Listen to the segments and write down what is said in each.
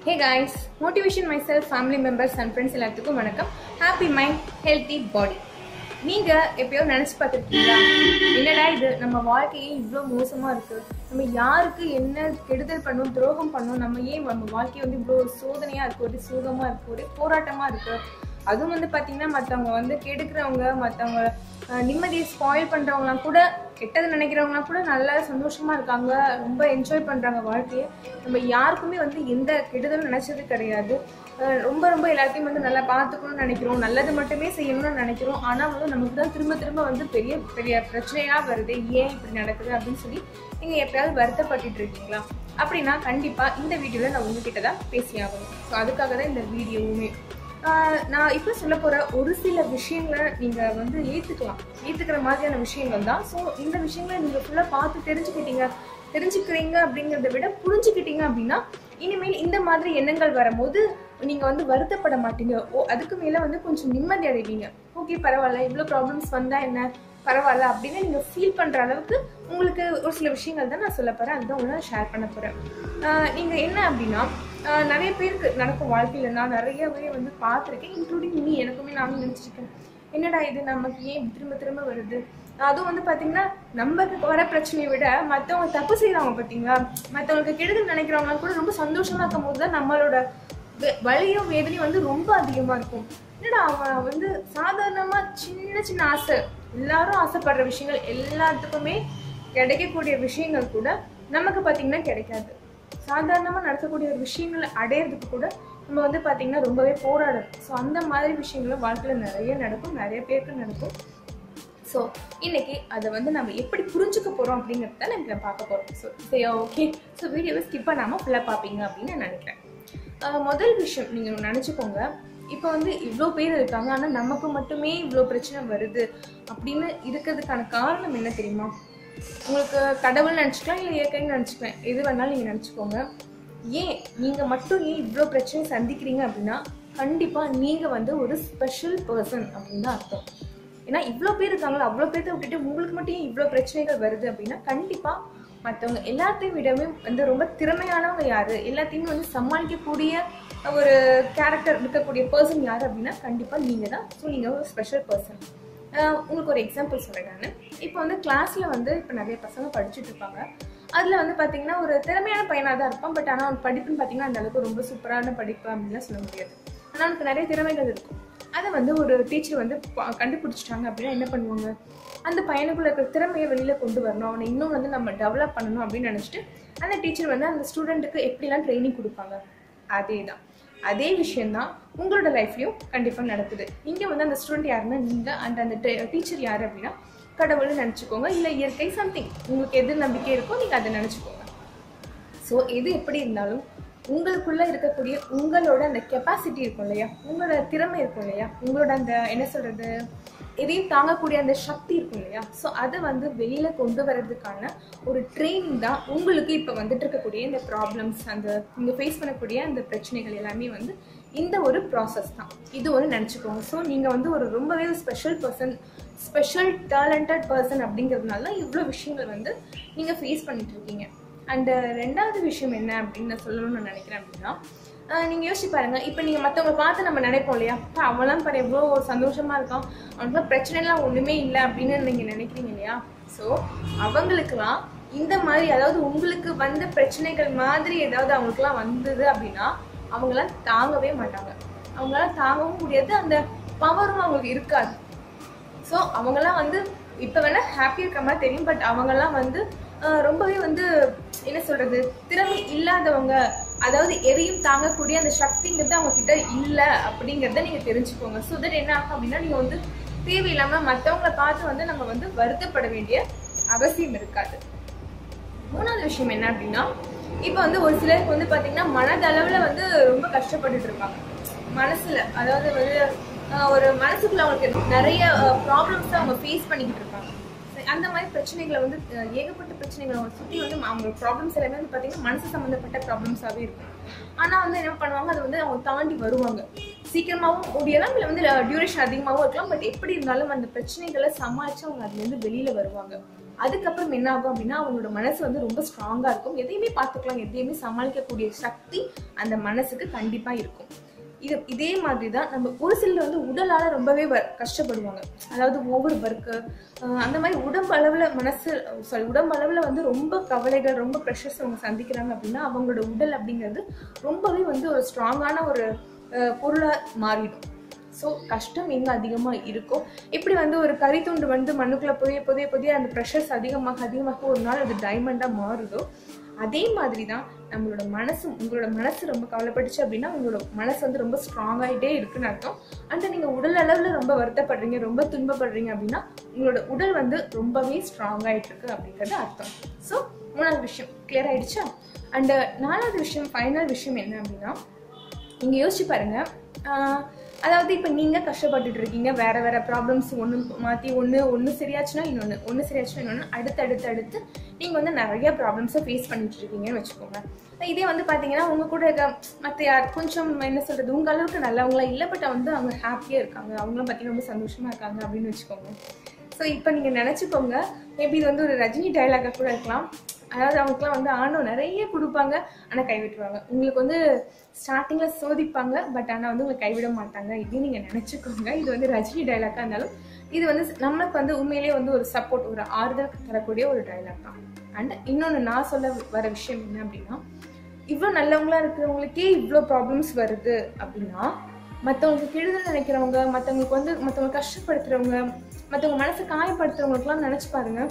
hey guys motivation my self family members and friends எல்லாத்துக்கும் வணக்கம் happy mind healthy பாடி நீங்கள் எப்பயோ நினச்சி பார்த்துருக்கீங்களா என்னடா இது நம்ம வாழ்க்கையே இவ்வளோ மோசமாக இருக்குது நம்ம யாருக்கு என்ன கெடுதல் பண்ணோம் துரோகம் பண்ணோம் நம்ம ஏன் நம்ம வாழ்க்கை வந்து இவ்வளோ சோதனையாக இருக்குது ஒரு சோகமாக இருக்குது ஒரு போராட்டமாக இருக்குது அதுவும் வந்து பார்த்தீங்கன்னா மற்றவங்க வந்து கெடுக்கிறவங்க மற்றவங்க நிம்மதியை ஸ்பாயில் பண்ணுறவங்களாம் கூட கெட்டது நினைக்கிறவங்களாம் கூட நல்லா சந்தோஷமாக இருக்காங்க ரொம்ப என்ஜாய் பண்ணுறாங்க வாழ்க்கையை நம்ம யாருக்குமே வந்து எந்த கெடுதலும் நினச்சது கிடையாது அஹ் ரொம்ப ரொம்ப எல்லாத்தையும் வந்து நல்லா பார்த்துக்கணும்னு நினைக்கிறோம் நல்லது மட்டுமே செய்யணும்னு நினைக்கிறோம் ஆனால் வந்து நமக்கு தான் திரும்ப திரும்ப வந்து பெரிய பெரிய பிரச்சனையாக வருது ஏன் இப்படி நடக்குது அப்படின்னு சொல்லி நீங்கள் எப்பயாவது வருத்தப்பட்டுட்டு இருக்கீங்களா அப்படின்னா கண்டிப்பாக இந்த வீடியோவில் நான் உங்ககிட்ட தான் பேசியாகணும் ஸோ அதுக்காக தான் இந்த வீடியோவுமே ஆஹ் நான் இப்போ சொல்ல போகிற ஒரு சில விஷயங்களை நீங்கள் வந்து ஏற்றுக்கலாம் ஏற்றுக்கிற மாதிரியான விஷயங்கள் தான் ஸோ இந்த விஷயங்களை நீங்கள் ஃபுல்லாக பார்த்து தெரிஞ்சுக்கிட்டீங்க தெரிஞ்சுக்கிறீங்க அப்படிங்கிறத விட புரிஞ்சுக்கிட்டீங்க அப்படின்னா இனிமேல் இந்த மாதிரி எண்ணங்கள் வரும்போது நீங்கள் வந்து வருத்தப்பட மாட்டீங்க ஓ அதுக்கு மேலே வந்து கொஞ்சம் நிம்மதி அடைவீங்க ஓகே பரவாயில்ல இவ்வளோ ப்ராப்ளம்ஸ் வந்தால் என்ன பரவாயில்ல அப்படின்னு நீங்கள் ஃபீல் பண்ணுற அளவுக்கு உங்களுக்கு ஒரு சில விஷயங்கள் தான் நான் சொல்ல போகிறேன் அதுதான் உங்களை ஷேர் பண்ண போகிறேன் நீங்கள் என்ன அப்படின்னா ஆஹ் நிறைய பேருக்கு நடக்கும் வாழ்க்கையில் நான் நிறையவே வந்து பார்த்துருக்கேன் இன்க்ளூடிங் மீ எனக்குமே நானும் நினச்சிருக்கேன் என்னடா இது நமக்கு ஏன் இப்படி திரும்ப திரும்ப வருது அதுவும் வந்து பார்த்தீங்கன்னா நமக்கு வர பிரச்சனையை விட மற்றவங்க தப்பு செய்கிறாங்க பார்த்தீங்களா மற்றவங்களுக்கு கெடுதல் நினைக்கிறவங்க கூட ரொம்ப சந்தோஷமாக இருக்கும் போது தான் நம்மளோட வே- வலியும் வேதனையும் வந்து ரொம்ப அதிகமாக இருக்கும் என்னடா அவன் வந்து சாதாரணமாக சின்ன சின்ன ஆசை எல்லாரும் ஆசைப்படுற விஷயங்கள் எல்லாத்துக்குமே கிடைக்கக்கூடிய விஷயங்கள் கூட நமக்கு பார்த்தீங்கன்னா கிடைக்காது சாதாரணமாக நடக்கக்கூடிய ஒரு விஷயங்களை அடையிறதுக்கு கூட நம்ம வந்து பார்த்தீங்கன்னா ரொம்பவே போராடணும் ஸோ அந்த மாதிரி விஷயங்களும் வாழ்க்கையில் நிறைய நடக்கும் நிறைய பேருக்கு நடக்கும் ஸோ இன்னைக்கு அதை வந்து நம்ம எப்படி புரிஞ்சுக்க போகிறோம் அப்படிங்கிறத தான் நம்ம பார்க்க போகிறோம் ஸோ சரி ஓகே ஸோ வீடியோவை ஸ்கிப் பண்ணாமல் ஃபுல்லாக பார்ப்பீங்க அப்படின்னு நான் நினைக்கிறேன் ஆஹ் முதல் விஷயம் நீங்கள் நினச்சிக்கோங்க இப்போ வந்து இவ்வளோ பேர் இருக்காங்க ஆனால் நமக்கு மட்டுமே இவ்வளோ பிரச்சனை வருது அப்படின்னு இருக்கிறதுக்கான காரணம் என்ன தெரியுமா உங்களுக்கு கடவுள் நினச்சிக்கலாம் இல்லை இயற்கைன்னு நினச்சிக்கலாம் எது வேணாலும் நீங்கள் நினச்சிக்கோங்க ஏன் நீங்கள் மட்டும் ஏன் இவ்வளோ பிரச்சனை சந்திக்கிறீங்க அப்படின்னா கண்டிப்பாக நீங்கள் வந்து ஒரு ஸ்பெஷல் பர்சன் அப்படின்னு தான் அர்த்தம் ஏன்னா இவ்வளோ பேர் இருக்காங்களா அவ்வளோ பேர்த்த விட்டுட்டு உங்களுக்கு மட்டும் ஏன் இவ்வளோ பிரச்சனைகள் வருது அப்படின்னா கண்டிப்பாக மற்றவங்க எல்லாத்தையும் விடவே வந்து ரொம்ப திறமையானவங்க யார் எல்லாத்தையுமே வந்து சமாளிக்கக்கூடிய ஒரு கேரக்டர் இருக்கக்கூடிய பர்சன் யார் அப்படின்னா கண்டிப்பாக நீங்கள் தான் ஸோ நீங்கள் ஒரு ஸ்பெஷல் பர்சன் உங்களுக்கு ஒரு எக்ஸாம்பிள் சொல்கிறேன் நான் இப்போ வந்து கிளாஸில் வந்து இப்போ நிறைய பசங்க படிச்சுட்டு இருப்பாங்க அதில் வந்து பார்த்தீங்கன்னா ஒரு திறமையான பையனாக தான் இருப்பான் பட் ஆனால் அவன் படிப்புன்னு பார்த்தீங்கன்னா அந்த அளவுக்கு ரொம்ப சூப்பரான படிப்பு அப்படின்லாம் சொல்ல முடியாது ஆனால் அவனுக்கு நிறைய திறமைகள் இருக்கும் அதை வந்து ஒரு டீச்சர் வந்து பா- கண்டுபிடிச்சிட்டாங்க அப்படின்னா என்ன பண்ணுவாங்க அந்த பையனுக்குள்ள இருக்கிற திறமையை வெளியில் கொண்டு வரணும் அவனை இன்னும் வந்து நம்ம டெவலப் பண்ணணும் அப்படின்னு நினச்சிட்டு அந்த டீச்சர் வந்து அந்த ஸ்டூடெண்ட்டுக்கு எப்படிலாம் ட்ரைனிங் கொடுப்பாங்க அதே தான் அதே விஷயம்தான் உங்களோட லைஃப்லையும் கண்டிப்பாக நடக்குது இங்கே வந்து அந்த ஸ்டூடெண்ட் யாருன்னா நீங்கள் அண்ட் அந்த டீச்சர் யார் அப்படின்னா கடவுள்னு நினச்சிக்கோங்க இல்லை இயற்கை சம்திங் உங்களுக்கு எது நம்பிக்கை இருக்கோ நீங்கள் அதை நினச்சிக்கோங்க ஸோ எது எப்படி இருந்தாலும் உங்களுக்குள்ள இருக்கக்கூடிய உங்களோட அந்த கெப்பாசிட்டி இருக்கும் இல்லையா உங்களோட திறமை இருக்கும் இல்லையா உங்களோட அந்த என்ன சொல்றது எதையும் தாங்கக்கூடிய அந்த சக்தி இருக்கும் இல்லையா ஸோ அதை வந்து வெளியில கொண்டு வர்றதுக்கான ஒரு ட்ரைனிங் தான் உங்களுக்கு இப்போ வந்துட்டு இருக்கக்கூடிய இந்த ப்ராப்ளம்ஸ் அந்த நீங்கள் ஃபேஸ் பண்ணக்கூடிய அந்த பிரச்சனைகள் எல்லாமே வந்து இந்த ஒரு ப்ராசஸ் தான் இது ஒரு நினச்சிக்கோங்க ஸோ நீங்கள் வந்து ஒரு ரொம்பவே special person special talented person அப்படிங்கிறதுனால தான் இவ்வளோ விஷயங்கள் வந்து நீங்கள் ஃபேஸ் பண்ணிட்டு இருக்கீங்க அண்டு ரெண்டாவது விஷயம் என்ன அப்படின்னு நான் சொல்லணும்னு நான் நினைக்கிறேன் அப்படின்னா ஆஹ் நீங்க யோசிச்சு பாருங்க இப்போ நீங்க மற்றவங்க பார்த்து நம்ம நினைப்போம் இல்லையா அப்பா, அவன்லாம் பாரு எவ்வளோ சந்தோஷமா இருக்கான் அவனுக்குலாம் பிரச்சனைலாம் ஒண்ணுமே இல்லை அப்படின்னு நீங்க நினைக்கிறீங்க இல்லையா ஸோ அவங்களுக்குலாம் இந்த மாதிரி அதாவது உங்களுக்கு வந்த பிரச்சனைகள் மாதிரி ஏதாவது அவங்களுக்குலாம் வந்தது அப்படின்னா அவங்களாம் தாங்கவே மாட்டாங்க அவங்களால தாங்கவும் முடியாது அந்த பவரும் அவங்களுக்கு இருக்காது ஸோ அவங்கெல்லாம் வந்து இப்போ வேணால் ஹாப்பியாக இருக்க மாதிரி தெரியும் பட் அவங்கெல்லாம் வந்து ஆஹ், ரொம்பவே வந்து என்ன சொல்கிறது திறமை இல்லாதவங்க அதாவது எதையும் தாங்கக்கூடிய அந்த சக்திங்கிறது அவங்க கிட்ட இல்லை அப்படிங்கிறத நீங்கள் தெரிஞ்சுக்கோங்க ஸோ தட் என்ன ஆகும் அப்படின்னா நீங்கள் வந்து தேவையில்லாமல் மற்றவங்கள பார்த்து வந்து நம்ம வந்து வருத்தப்பட வேண்டிய அவசியம் இருக்காது மூணாவது விஷயம் என்ன அப்படின்னா இப்போ வந்து ஒரு சிலருக்கு வந்து பார்த்தீங்கன்னா மனதளவில் வந்து ரொம்ப கஷ்டப்பட்டுட்டு இருப்பாங்க மனசுல அதாவது வந்து ஆஹ், ஒரு மனசுக்குள்ள அவங்களுக்கு நிறைய ப்ராப்ளம்ஸ் அவங்க ஃபேஸ் பண்ணிக்கிட்டு இருப்பாங்க சரி, அந்த மாதிரி பிரச்சனைகளை வந்து அஹ், ஏகப்பட்ட பிரச்சனைகள் அவங்க சுற்றி வந்து அவங்க ப்ராப்ளம்ஸ் எல்லாமே வந்து பார்த்தீங்கன்னா மனசு சம்மந்தப்பட்ட ப்ராப்ளம்ஸாகவே இருக்கும் ஆனால் வந்து என்ன பண்ணுவாங்க அதை வந்து அவங்க தாண்டி வருவாங்க சீக்கிரமாகவும் முடியலாம் இல்லை வந்து டியூரேஷன் அதிகமாகவும் இருக்கலாம் பட் எப்படி இருந்தாலும் அந்த பிரச்சனைகளை சமாளித்து அவங்க அதுலேருந்து வெளியில் வருவாங்க அதுக்கப்புறம் என்ன ஆகும் அப்படின்னா அவங்களோட மனசு வந்து ரொம்ப ஸ்ட்ராங்கா இருக்கும் எதையுமே பார்த்துக்கலாம் எதையுமே சமாளிக்கக்கூடிய சக்தி அந்த மனசுக்கு கண்டிப்பா இருக்கும் இது இதே மாதிரி தான் நம்ம ஒரு சிலர் வந்து உடலால ரொம்பவே வ- கஷ்டப்படுவாங்க அதாவது ஒவ்வொரு ஒர்க்கு அந்த மாதிரி உடம்பு அளவுல மனசு சாரி உடம்பு அளவுல வந்து ரொம்ப கவலைகள் ரொம்ப ப்ரெஷர்ஸ் அவங்க சந்திக்கிறாங்க அப்படின்னா அவங்களோட உடல் அப்படிங்கிறது ரொம்பவே வந்து ஒரு ஸ்ட்ராங்கான ஒரு அஹ், பொருளா மாறிடும் ஸோ கஷ்டம் எங்க அதிகமா இருக்கோ இப்படி வந்து ஒரு கரித்துண்டு வந்து மண்ணுக்குள்ள புதிய புதிய புதிய அந்த ப்ரெஷர்ஸ் அதிகமாக அதிகமாக ஒரு நாள் அது டைமண்டா மாறுதோ அதே மாதிரி தான் நம்மளோட மனசு உங்களோட மனசு ரொம்ப கவலைப்பட்டுச்சு அப்படின்னா உங்களோட மனசு வந்து ரொம்ப ஸ்ட்ராங் ஆகிட்டே இருக்குன்னு அர்த்தம் அந்த நீங்க உடல் அளவுல ரொம்ப வருத்தப்படுறீங்க ரொம்ப துன்பப்படுறீங்க அப்படின்னா உங்களோட உடல் வந்து ரொம்பவே ஸ்ட்ராங் ஆயிட்டு இருக்கு அப்படிங்கிறது அர்த்தம் ஸோ மூணாவது விஷயம் கிளியர் ஆயிடுச்சா அண்ட் நாலாவது விஷயம் ஃபைனல் விஷயம் என்ன அப்படின்னா நீங்க யோசிச்சு பாருங்க ஆஹ் அதாவது இப்போ நீங்க கஷ்டப்பட்டுட்டு இருக்கீங்க வேற வேற ப்ராப்ளம்ஸ் ஒன்று மாத்தி ஒன்று ஒன்று சரியாச்சுன்னா இன்னொன்று ஒன்று சரியாச்சுன்னா இன்னொன்று அடுத்து அடுத்து அடுத்து நீங்க வந்து நிறைய ப்ராப்ளம்ஸை ஃபேஸ் பண்ணிட்டு இருக்கீங்கன்னு வச்சுக்கோங்க இதே வந்து பாத்தீங்கன்னா உங்க கூட இருக்க மற்ற யார் கொஞ்சம் என்ன சொல்றது உங்க அளவுக்கு நல்லவங்களா இல்லை பட் வந்து அவங்க ஹாப்பியா இருக்காங்க அவங்களும் பார்த்தீங்கன்னா ரொம்ப சந்தோஷமா இருக்காங்க அப்படின்னு வச்சுக்கோங்க ஸோ இப்போ நீங்கள் நினச்சிக்கோங்க மேபி இது வந்து ஒரு ரஜினி டைலாக கூட இருக்கலாம் அதாவது அவங்களுக்குலாம் வந்து ஆணவம் நிறைய கொடுப்பாங்க ஆனால் கைவிட்டுருவாங்க உங்களுக்கு வந்து ஸ்டார்டிங்கில் சோதிப்பாங்க பட் ஆனால் வந்து உங்களை கைவிட மாட்டாங்க இதையும் நீங்கள் நினச்சிக்கோங்க இது வந்து ரஜினி டைலாக்காக இருந்தாலும் இது வந்து நம்மளுக்கு வந்து உண்மையிலேயே வந்து ஒரு சப்போர்ட் ஒரு ஆறுதல் தரக்கூடிய ஒரு டைலாக் தான் அண்ட் இன்னொன்று நான் சொல்ல வர விஷயம் என்ன அப்படின்னா இவ்வளோ நல்லவங்களா இருக்கிறவங்களுக்கே இவ்வளோ ப்ராப்ளம்ஸ் வருது அப்படின்னா மற்றவங்களுக்கு கெடுதல் நினைக்கிறவங்க மற்றவங்களுக்கு வந்து மற்றவங்க கஷ்டப்படுத்துறவங்க மற்றவங்க மனசை காயப்படுத்துறவங்களுக்குலாம் நினச்சி பாருங்க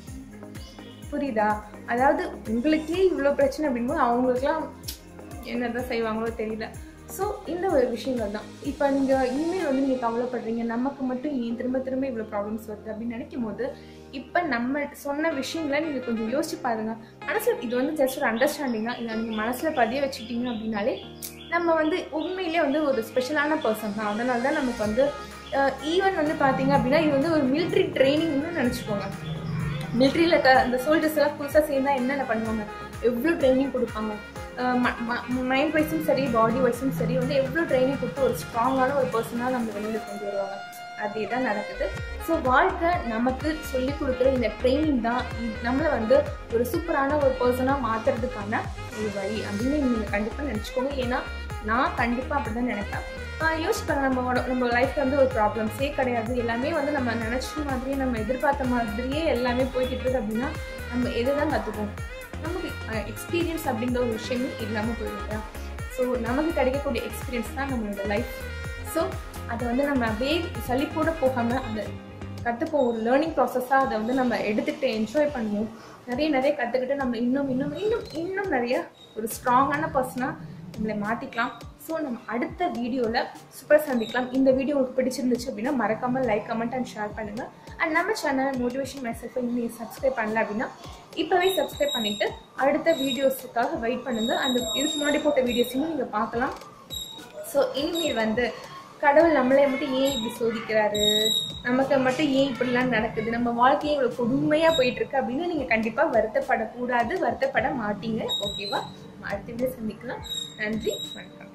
புரியுதா அதாவது உங்களுக்கே இவ்வளோ பிரச்சனை அப்படிங்கும்போது அவங்களுக்குலாம் என்னதான் செய்வாங்களோ தெரியல ஸோ இந்த ஒரு விஷயங்கள் தான் இப்போ நீங்கள் இனிமேல் வந்து நீங்கள் கவலைப்படுறீங்க நமக்கு மட்டும் ஏன் திரும்ப திரும்ப இவ்வளோ ப்ராப்ளம்ஸ் வருது அப்படின்னு நினைக்கும் போது இப்போ நம்ம சொன்ன விஷயங்களை நீங்கள் கொஞ்சம் யோசிச்சு பாருங்க மனசில் இது வந்து ஜஸ்ட் ஒரு அண்டர்ஸ்டாண்டிங் தான் இதை நீங்கள் மனசில் பதிய வச்சுக்கிட்டீங்க அப்படின்னாலே நம்ம வந்து உண்மையிலே வந்து ஒரு ஸ்பெஷலான பர்சன் தான் அதனால தான் நமக்கு வந்து ஈவன் வந்து பார்த்தீங்க அப்படின்னா இது வந்து ஒரு மிலிட்ரி ட்ரைனிங்னு நினச்சிக்கோங்க மிலிட்ரியில் இருக்க அந்த சோல்ஜர்ஸ் எல்லாம் புதுசாக சேர்ந்தா என்னென்ன பண்ணுவாங்க எவ்வளோ ட்ரைனிங் கொடுப்பாங்க மைண்ட் வைஸும் சரி பாடி வைஸும் சரி வந்து எவ்வளோ ட்ரைனிங் கொடுத்து ஒரு ஸ்ட்ராங்கான ஒரு பர்சனாக நம்ம வெளியில் கொண்டு வருவாங்க அதே தான் நடக்குது ஸோ வாழ்க்கை நமக்கு சொல்லி கொடுக்குற இந்த ட்ரைனிங் தான் இ- நம்மளை வந்து ஒரு சூப்பரான ஒரு பர்சனாக மாற்றுறதுக்கான ஒரு வழி அப்படின்னு நீங்கள் கண்டிப்பாக நினச்சிக்கோங்க ஏன்னா நான் கண்டிப்பாக அப்படி தான் நினைப்பேன் ஆஹ் யோசிச்சு பாருங்க நம்ம உட- நம்ம லைஃப்ல வந்து ஒரு ப்ராப்ளம்ஸே கிடையாது எல்லாமே வந்து நம்ம நினச்ச மாதிரியே நம்ம எதிர்பார்த்த மாதிரியே எல்லாமே போய்கிட்டு இருக்கு அப்படின்னா நம்ம எதை தான் கற்றுப்போம் நமக்கு எக்ஸ்பீரியன்ஸ் அப்படிங்கிற ஒரு விஷயமே இல்லாமல் போயிடுது ஸோ நமக்கு கிடைக்கக்கூடிய எக்ஸ்பீரியன்ஸ் தான் நம்மளோட லைஃப் ஸோ அதை வந்து நம்ம அப்படியே சலிப்போட போகாமல் அதை கற்றுப்போம் ஒரு லேர்னிங் ப்ராசஸாக அதை வந்து நம்ம எடுத்துக்கிட்டு என்ஜாய் பண்ணுவோம் நிறைய நிறைய கற்றுக்கிட்டு நம்ம இன்னும் இன்னும் இன்னும் இன்னும் நிறைய ஒரு ஸ்ட்ராங்கான பர்சனாக நம்மளை மாற்றிக்கலாம் ஸோ நம்ம அடுத்த வீடியோவில் சூப்பர் சந்திக்கலாம் இந்த வீடியோ உங்களுக்கு பிடிச்சிருந்துச்சு அப்படின்னா மறக்காமல் லைக் கமெண்ட் அண்ட் ஷேர் பண்ணுங்கள் அண்ட் நம்ம சேனல் மோட்டிவேஷன் மெசேஜ் இன்னும் நீங்கள் சப்ஸ்கிரைப் பண்ணல அப்படின்னா இப்போவே சப்ஸ்கிரைப் பண்ணிவிட்டு அடுத்த வீடியோஸுக்காக வெயிட் பண்ணுங்கள் அந்த இதுக்கு முன்னாடி போட்ட வீடியோஸையும் நீங்கள் பார்க்கலாம் ஸோ இனிமேல் வந்து கடவுள் நம்மளை மட்டும் ஏன் இப்படி சோதிக்கிறாரு நமக்கு மட்டும் ஏன் இப்படிலாம் நடக்குது நம்ம வாழ்க்கையே இவ்வளோ கொடுமையாக போயிட்டு இருக்கு அப்படின்னு நீங்கள் கண்டிப்பாக வருத்தப்படக்கூடாது வருத்தப்பட மாட்டீங்க ஓகேவா அடுத்த வீடியோ சந்திக்கலாம் நன்றி வணக்கம்